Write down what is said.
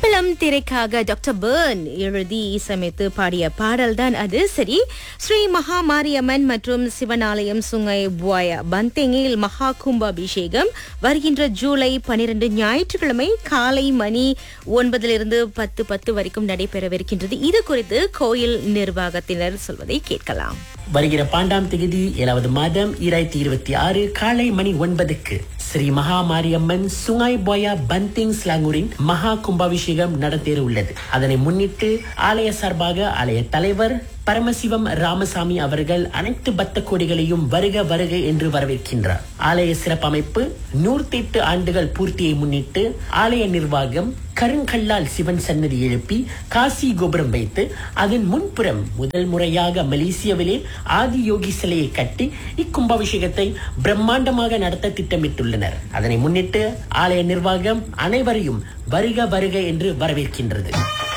மாப்பிளம் திரைக்காக doctor burn எழுதி இசையமைத்து பாடிய பாடல் தான் அது சரி ஸ்ரீ மகா மாரியம்மன் மற்றும் சிவனாலயம் சுங்கை புவாயா பந்தேங்கில் மகா கும்பாபிஷேகம் வருகின்ற ஜூலை பனிரெண்டு ஞாயிற்றுக்கிழமை காலை மணி ஒன்பதிலிருந்து பத்து பத்து வரைக்கும் நடைபெறவிருக்கின்றது இது குறித்து கோயில் நிர்வாகத்தினர் சொல்வதை கேட்கலாம் வருகிற பாண்டாம் தேதி ஏழாவது மாதம் இராயிரத்தி இருபத்தி ஆறு காலை மணி ஒன்பதுக்கு ஸ்ரீ மகா மாரியம்மன் சுங்காய் போயா பந்திங் ஸ்லாங்கூரின் மகா கும்பாபிஷேகம் நடத்தேற உள்ளது அதனை முன்னிட்டு ஆலய சார்பாக ஆலய தலைவர் பரமசிவம் ராமசாமி அவர்கள் அனைத்து பக்த கோடிகளையும் வருக வருக என்று வரவேற்கின்றார் ஆலய சிறப்பமைப்பு நூற்றி எட்டு ஆண்டுகள் பூர்த்தியை முன்னிட்டு ஆலய நிர்வாகம் கருங்கல்லால் சிவன் சன்னதி எழுப்பி காசி கோபுரம் வைத்து அதன் முன்புறம் முதல் முறையாக மலேசியாவிலே ஆதி யோகி சிலையை கட்டி இக்கும்பாபிஷேகத்தை பிரம்மாண்டமாக நடத்த திட்டமிட்டுள்ளனர் அதனை முன்னிட்டு ஆலய நிர்வாகம் அனைவரையும் வருக வருக என்று வரவேற்கின்றது